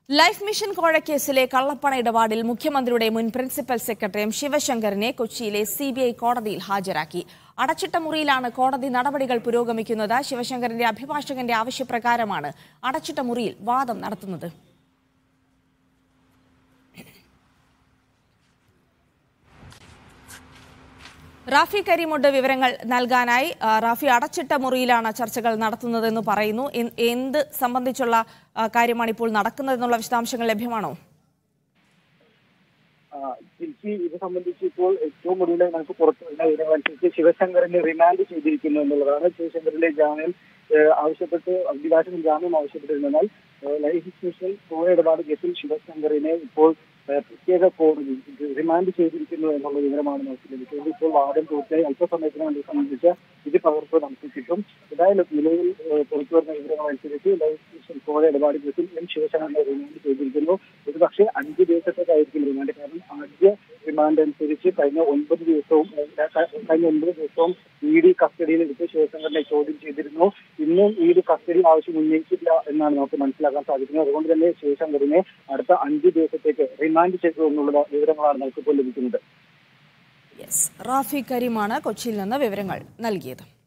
life mission കോഴക്കേസിലെ കള്ളപ്പണ ഇടപാടിൽ മുഖ്യമന്ത്രിയുടെ മുൻ പ്രിൻസിപ്പൽ സെക്രട്ടറി എം ശിവശങ്കറിനെ കൊച്ചിയിലെ സി ബി ഐ കോടതിയിൽ ഹാജരാക്കി അടച്ചിട്ട മുറിയിലാണ് കോടതി നടപടികൾ പുരോഗമിക്കുന്നത് ശിവശങ്കറിന്റെ അഭിഭാഷകന്റെ ആവശ്യപ്രകാരമാണ് അടച്ചിട്ട മുറിയിൽ വാദം നടത്തുന്നത് റാഫി കരീമുണ്ട് വിവരങ്ങൾ നൽകാനായി ആ, റാഫി അടച്ചിട്ട മുറിയിലാണ് ചർച്ചകൾ നടത്തുന്നതെന്ന് പറയുന്നു എൻ- എന്ത് സംബന്ധിച്ചുള്ള ആ, കാര്യമാണ് ഇപ്പോൾ നടക്കുന്നതെന്നുള്ള വിശദാംശങ്ങൾ ലഭ്യമാണോ ആ, ജിൽസി ഇത് സംബന്ധിച്ച് ഇപ്പോൾ ഏറ്റവും ഒടുവിൽ നമുക്ക് പുറത്തു വരുന്ന വിവരമനുസരിച്ച് ശിവശങ്കറിനെ റിമാൻഡ് ചെയ്തിരിക്കുന്നു എന്നുള്ളതാണ് ശിവശങ്കറിന്റെ ജാമ്യം ഏഹ്, ആവശ്യപ്പെട്ട് അഭിഭാഷകൻ ജാമ്യം ആവശ്യപ്പെട്ടിരുന്നാൽ ഏഹ്, ലൈഫ് മിഷൻ കോഴ ഇടപാട് കേസിൽ ശിവശങ്കറിനെ ഇപ്പോൾ ഏഹ്, പ്രത്യേക കോടതി ഇത് റിമാൻഡ് ചെയ്തിരിക്കുന്നു എന്നുള്ള വിവരമാണ് നമുക്ക് ലഭിക്കുന്നത് ഇപ്പോൾ വാദം പൂർത്തിയായി അല്പസമയത്തിനകം ഇത് സംബന്ധിച്ച ഇത് പകർപ്പ് നമുക്ക് കിട്ടും ഏതായാലും നിലവിൽ ഏഹ്, പുറത്തു വരുന്ന വിവരങ്ങൾ അനുസരിച്ച് ലൈഫ് മിഷൻ കോഴ ഇടപാട് കേസിൽ എം ശിവശങ്കറിനെ റിമാൻഡ് ചെയ്തിരിക്കുന്നു ഒരു പക്ഷേ അഞ്ച് ദിവസത്തേക്കായിരിക്കും റിമാൻഡ് കാരണം ആദ്യ റിമാൻഡ് അനുസരിച്ച് കഴിഞ്ഞ ഒൻപത് ദിവസവും ഏഹ്, ക- കഴിഞ്ഞ ഒൻപത് ദിവസവും ഇ ഡി കസ്റ്റഡിയിൽ എടുത്ത് ശിവശങ്കറിനെ ചോദ്യം ചെയ്തിരുന്നു ഇന്നും ഇ ഡി കസ്റ്റഡി ആവശ്യം ഉന്നയിച്ചില്ല എന്നാണ് നമുക്ക് മനസ്സിലാക്കാൻ സാധിക്കുന്നത് അതുകൊണ്ട് തന്നെ ശിവശങ്കറിനെ അടുത്ത അഞ്ച് ദിവസത്തേക്ക് റിമാൻഡ് ചെയ്തു എന്നുള്ള വിവരങ്ങളാണ് നമുക്ക് ഇപ്പോൾ ലഭിക്കുന്നത് യെസ് റാഫി കരീമാണ് കൊച്ചിയിൽ നിന്ന് വിവരങ്ങൾ നൽകിയത്